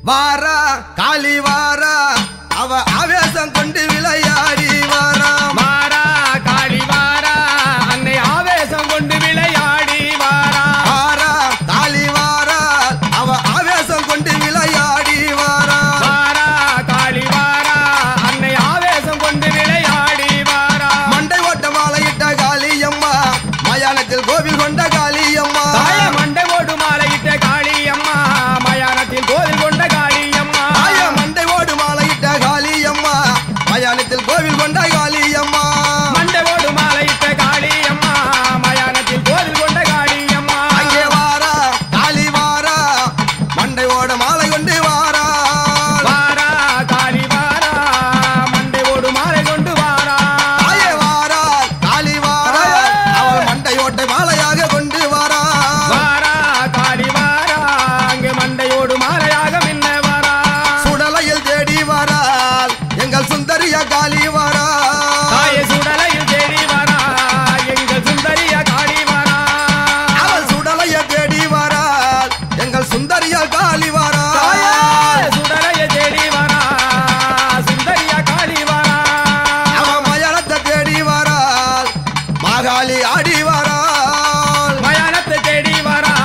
வாரா காளி வாரா அவ ஆவேசம் கொண்டு விளையாடி வாரா வாரா காளி வாரா அன்னை ஆவேசம் கொண்டு விளையாடி வாரா வாரா காளி வாரா அவ ஆவேசம் கொண்டு விளையாடி வாரா வாரா காளி வாரா அன்னை ஆவேசம் கொண்டு விளையாடி வாரா மண்டை ஓட்ட மாலையிட்ட காளியம்மா மயானத்தில் கோவில் கொண்ட காளியம்மா தாய மண்டை ஓடு மாலையிட்ட காளியம்மா மயானத்தில் கோவில் கொண்ட காளியம்மா தாய மண்டை ஓடு மாலையிட்ட காளியம்மா மயானத்தில் கோவில் கொண்ட காளியம்மா மண்டை ஓடு மாலையிட்ட காளியம்மா மயானத்தில் கோவில் கொண்ட காளியம்மா அங்கே வாரா காளி வாரா மண்டை ஓட மாலை கொண்டு வாரா வாரா காளி வாரா மண்டை ஓடு மாலை கொண்டு வாரா தாயே வாரா காளி வாரா அவள் மண்டை ஓட்டை மாலையாக கொண்டு வாரா வாரா காளி வாரா அங்கே மண்டையோடு மாலையாக மின்ன வாரா சுடலையில் தேடி வாரால் எங்கள் சுந்தரிய காளி வாரா தாய சுடலையில் தேடி வாரா எங்கள் சுந்தரிய காளி வாரா அவள் சுடலைய தேடி வாரால் எங்கள் சுந்தரிய காளி வாரா தாயே சுடலைய தேடி வாரா சுந்தரிய காளி வாரா அவன் மயானத்தை தேடி வாரால் மாகாளி ஆடி வாரால் மயானத்தை தேடி வாரா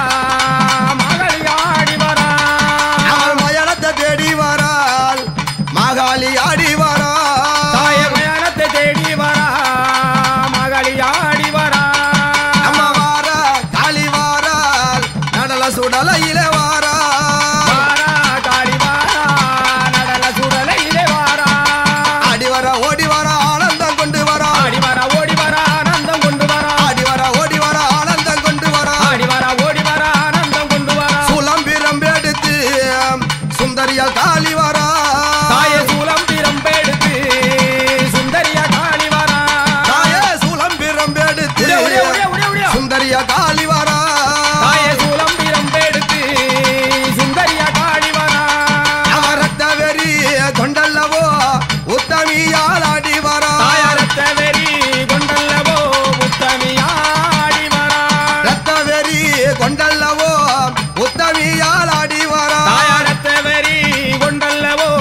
மகளி ஆடி வாரா அவள் மயானத்தை தேடி வாரால் மாகாளி ஆடி வாரால் தாய மயானத்தை தேடி வாரா மகளி ஆடி வாரா அம்மா வாரா காளி வாரால் நடல சுடலையில வாரா வாரா காளி வாரா நடல சுடலையிலே வாரா ஆடி வர ஓடி வர ஆனந்தம் கொண்டு வரா ஆடி வாரா ஓடி வாரா ஆனந்தம் கொண்டு வாரா ஆடி வர ஓடி வர ஆனந்தம் கொண்டு வரா ஆடி வாரா ஓடி வாரா ஆனந்தம் கொண்டு வாரா சுளம்பிரம் எடுத்து சுந்தரியால் காளி வரா தாய சூலம் பிரம்பெடுத்து சுந்தரியா காளி வாரா தாயே சுளம்பிரம் எடுத்து உடைய, உடைய, உடைய, உடைய, உடைய. சுந்தரியா காளி வரா தாய சூலம் பிரம்பெடுத்து சுந்தரியா காளி வாரா அவர் ரத்த வெறி கொண்டல்லவோ உத்தமியால் ஆடி வரா தாயரத்த வெறி கொண்டல்லவோ முத்தமியாடி வாரா ரத்த வெறி கொண்டல்லவோ உத்தமியால் ஆடி வரா தாயரத்த வெறி கொண்டல்லவோ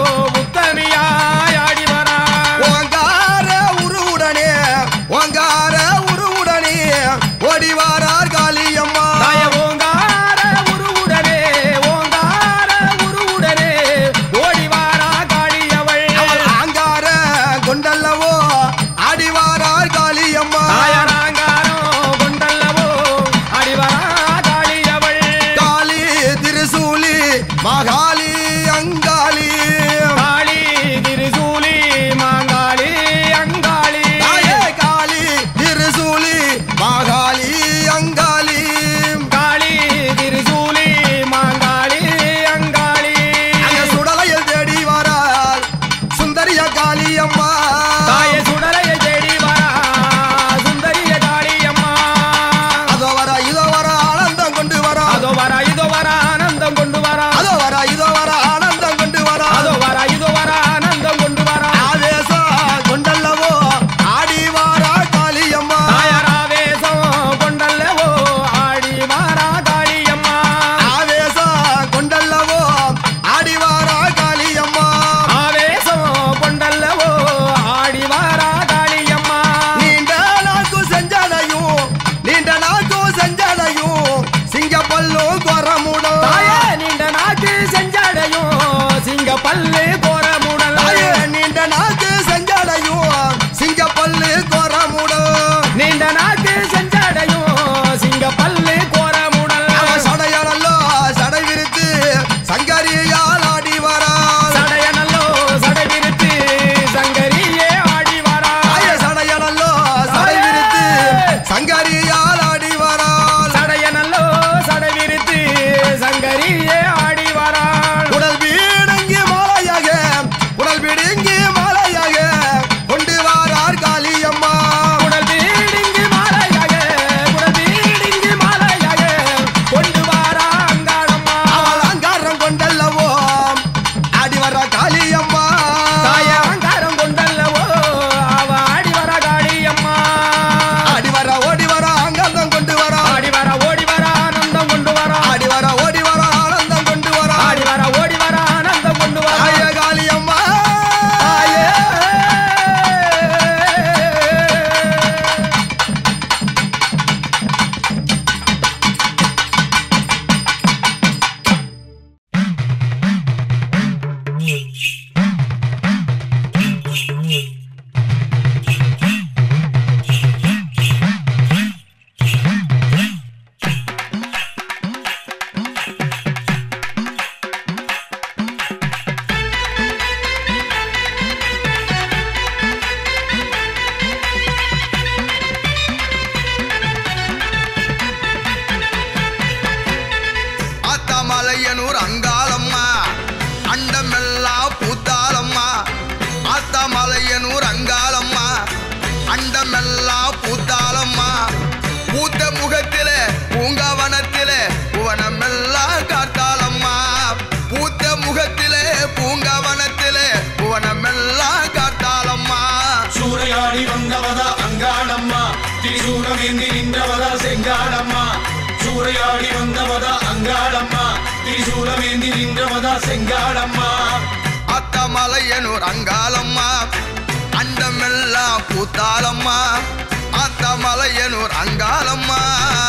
முத்தமியாடி வாரா ஓங்கார உருவுடனே ஓங்கார உருவுடனே ஓடி வாரார் காளியம்மா தாய ஓங்கார உருவுடனே ஓங்கார உருவுடனே ஓடி வாரா காளியவள் அவள் ஆங்கார கொண்டல்லவோ ஆடி வாரார் காளியம்மா தாயராங்காரோ கொண்டல்லவோ அடி வாரா காளியவள் காளி திருசூலி மகாளி அங்காளி காளி திருசூலி மாங்காளி அங்காளி தாயே காளி திருசூலி மகாளி அங்காளி காளி திருசூலி மாங்காளி அங்காளி அங்க சுடலையில் தேடி வாரார் சுந்தரிய காளியம்மா தாய சுடலையை தேடி வரா சுந்தரிய காளியம்மா அதோ வர இதோ வர ஆனந்தம் கொண்டு வரா அதோ வர இதோ வர ஆனந்தம் கொண்டு வரா அதோ வர இதோ வர ஆனந்தம் கொண்டு வரா அதோ வர இதோ வர ஆனந்தம் கொண்டு வரா ஆவேசம் கொண்டல்லவோ ஆடி வாரா காளியம்மா தாயராவேசம் கொண்டல்லவோ ஆடி வாரா காளியம்மா ஆவேசம் கொண்டல்லவோ ஆடி வாரா காளியம்மா ஆவேசம் கொண்டல்லவோ ஆடி வாரா மலையனூர் அங்காளம்மா அண்டமெல்லாம் பூத்தாளம்மா பூத்த முகத்திலே பூங்காவனத்திலே புவனமெல்லாம் காத்தாளம்மா பூத்த முகத்திலே பூங்காவனத்திலே புவனமெல்லாம் காத்தாளம்மா சூறையாடி வந்தவதா அங்காளம்மா திரிசூலமேந்தி நின்றவதா செங்காளம்மா சூறையாடி வந்தவதா அங்காளம்மா திரிசூலமேந்தி நின்றவதா செங்காளம்மா அத்தமலையனூர் அங்காளம்மா அண்டமெல்லாம் பூத்தாளம்மா அத்தமலையனூர் அங்காளம்மா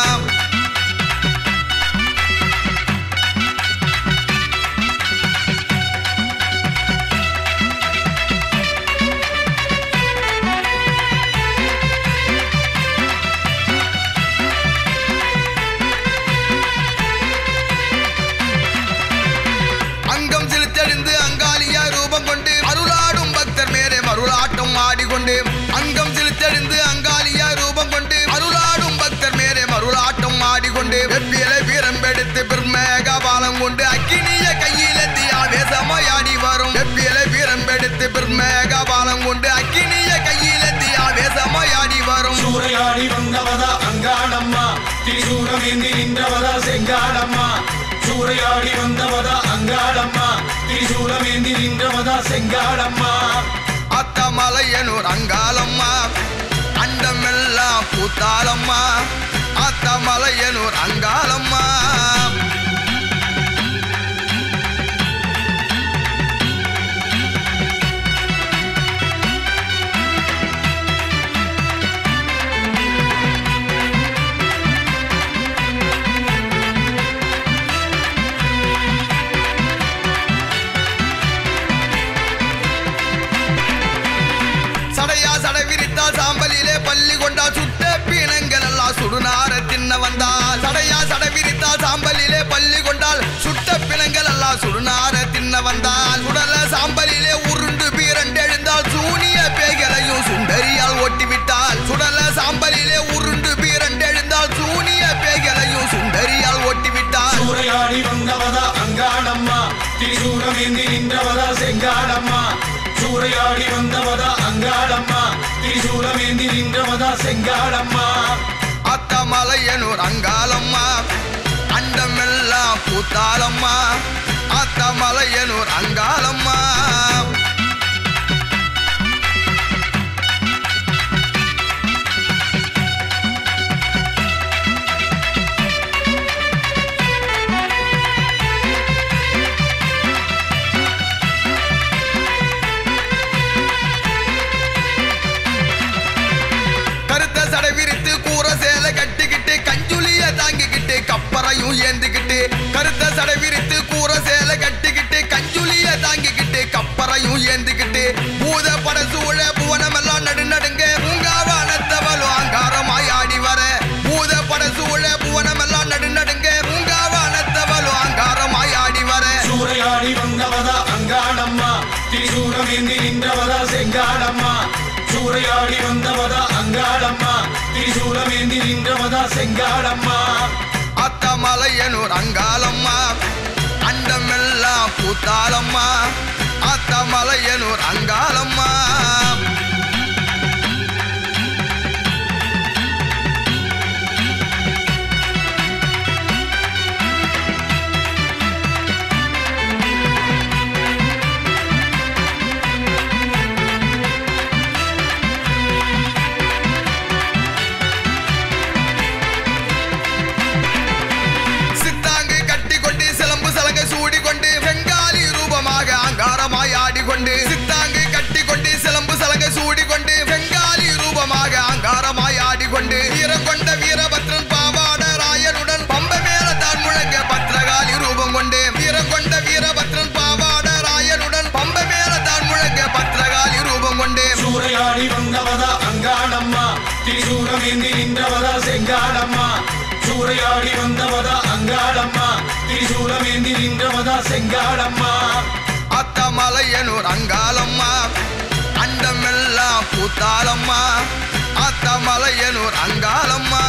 அங்கம் செலுத்தெழுந்து அங்காளியா ரூபம் கொண்டு அருளாடும் பக்தர் மேலே மருளாட்டம் ஆடிக்கொண்டு அங்கம் செலுத்தெழுந்து அங்காளியா ரூபம் கொண்டு அருளாடும் பக்தர் மேலே மருளாட்டம் ஆடிக்கொண்டு வெப்பியலை வீரம்பெடுத்து பிர்மேக பாலம் கொண்டு அக்கினிய கையிலத்தி ஆவேசமாயாடி வரும் வெப்பியலை வீரம்பெடுத்து பிர்மேக பாலம் கொண்டு அக்கினிய கையிலத்தி ஆவேசமாயாடி வரும் சூறையாடி வந்தவதா அங்காளம்மா திரிசூலமேந்தி நின்றவதா செங்காளம்மா சூறையாடி வந்தவதா அங்காளம்மா திரிசூலமேந்தி நின்றவதா செங்காளம்மா அத்தமலையனூர் அங்காளம்மா அண்டமெல்லாம் பூத்தாளம்மா அத்தமலையனூர் அங்காளம்மா சடையா சடை விரித்தால் சாம்பலிலே பள்ளி கொண்டால் சுட்ட பீனங்கள் எல்லாம் சுடுநார தின்ன வந்தால் சடையா சடை விரித்தால் சாம்பலிலே பள்ளி கொண்டால் சுட்ட பிணங்கள் எல்லாம் சுடுநார தின்ன வந்தால் சுடல சாம்பலிலே உருண்டு பீரண்டு எழுந்தால் சூனிய பேய்களையும் சுண்டரியால் ஓட்டி விட்டால் சுடல சாம்பலிலே உருண்டு பீரண்டு எழுந்தால் சூனிய பேய்களையும் சுண்டரியால் ஓட்டி விட்டால் சூறையாடி வந்தவதா அங்காளம்மா திரிசூலமேந்தி நின்றவதா செங்காளம்மா சூறையாடி வந்தவதா அங்காளம்மா திரிசூலமேந்தி நின்றவதா செங்காளம்மா அத்தமலையனூர் அங்காளம்மா அண்டமெல்லாம் பூத்தாளம்மா அத்தமலையனூர் அங்காளம்மா கருத்த சடை விரித்து கூற சேலை கட்டிக்கிட்டு கஞ்சுலிய தாங்கிக்கிட்டு கப்பறையும் ஏந்திக்கிட்டு கருத்த சடை விரித்து கூற சேலை கட்டிக்கிட்டு கஞ்சுலிய தாங்கிக்கிட்டு கப்பறையும் ஏந்திக்கிட்டு பூத பட சூழ புவனமெல்லாம் நடு நடுங்க பூங்காவானத்தவளும் அங்காரமாய் ஆடி வர பூத பட சூழ புவனமெல்லாம் நடு நடுங்க பூங்காவானத்தவளும் அங்காரமாய் ஆடி வர சூறையாடி வந்தவதா அங்காளம்மா திரிசூலமேந்தி நின்றவதா செங்காளம்மா சூறையாடி வந்தவதா அங்காளம்மா திரிசூலமேந்தி நின்றவதா செங்காளம்மா அத்தமலையனூர் அங்காளம்மா அண்டமெல்லாம் பூத்தாளம்மா அத்தமலையனூர் அங்காளம்மா சித்தாங்கு கட்டி கொண்டு சிலம்பு சலங்கை சூடி கொண்டு வெங்காலி ரூபமாக அங்காரமாய் ஆடிக்கொண்டு சித்தாங்கு கட்டி கொண்டு சிலம்பு சலங்கை சூடி கொண்டு வெங்காலி ரூபமாக அங்காரமாய் ஆடிக்கொண்டு வீரம் கொண்ட வீரபத்ரன் பாவாட ராயனுடன் பம்ப மேல தான் முழங்க பத்ரகாளி ரூபம் கொண்டு வீரம் கொண்ட வீரபத்ரன் பாவாட ராயனுடன் பம்ப மேல தான் முழங்க பத்ரகாளி ரூபம் கொண்டு சூறையாடி வந்தவதா அங்காளம்மா திரிசூலமேந்தி நின்றவதா செங்காளம்மா சூறையாடி வந்தவதா அங்காளம்மா திரிசூலமேந்தி நின்றவதா செங்காளம்மா அத்தமலையனூர் அங்காளம்மா அண்டமெல்லாம் பூத்தாளம்மா அத்தமலையனூர் அங்காளம்மா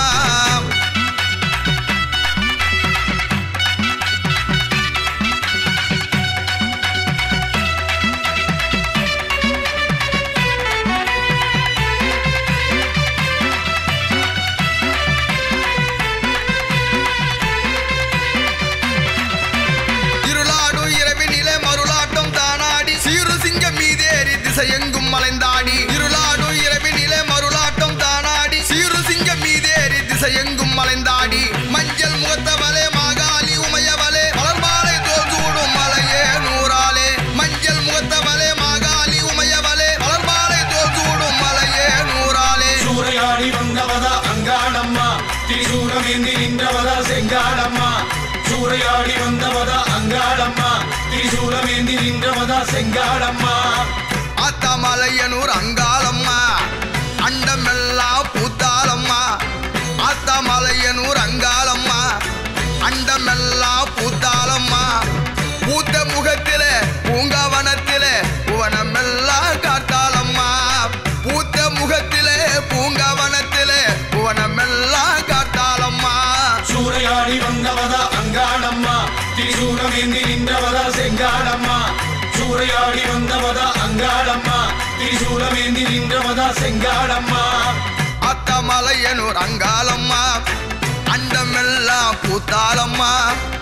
திசையெங்கும் மலைந்தாடி இருளாடும் இரவினிலே மருளாட்டம் தானாடி சீரு சிங்கம் மீதேறி திசையெங்கும் மலைந்தாடி மஞ்சள் முகத்தவளே மாகாளி உமையவளே மலர்மாலை தோல் சூடும் மலையே நூறாலே மஞ்சள் முகத்தவளே மாகாளி உமையவளே மலர்மாலை தோல் சூடும் மலையே நூறாலே சூறையாடி வந்தவதா அங்காளம்மா திரிசூலமேந்தி நின்றவதா செங்காளம்மா சூறையாடி வந்தவதா அங்காளம்மா திரிசூலமேந்தி நின்றவதா செங்காளம்மா ஆத்தமலையனூர் அங்காளம்மா அண்டமெல்லாம் பூத்தாளம்மா ஆத்தமலையனூர் அங்காளம்மா அண்டமெல்லாம் பூத்தாளம்மா பூத்த முகத்திலே பூங்காவனத்திலே புவனமெல்லாம் காத்தாளம்மா பூத்த முகத்திலே பூங்காவனத்திலே புவனமெல்லாம் காத்தாளம்மா சூறையாடி வந்தவதா அங்காளம்மா திரிசூலமேந்தி நின்றவதா செங்காளம்மா சூறையாடி வந்தவதா அங்காளம்மா திரிசூலமேந்தி நின்றவதா செங்காளம்மா அத்தமலையனூர் அங்காளம்மா அண்டமெல்லாம் பூத்தாளம்மா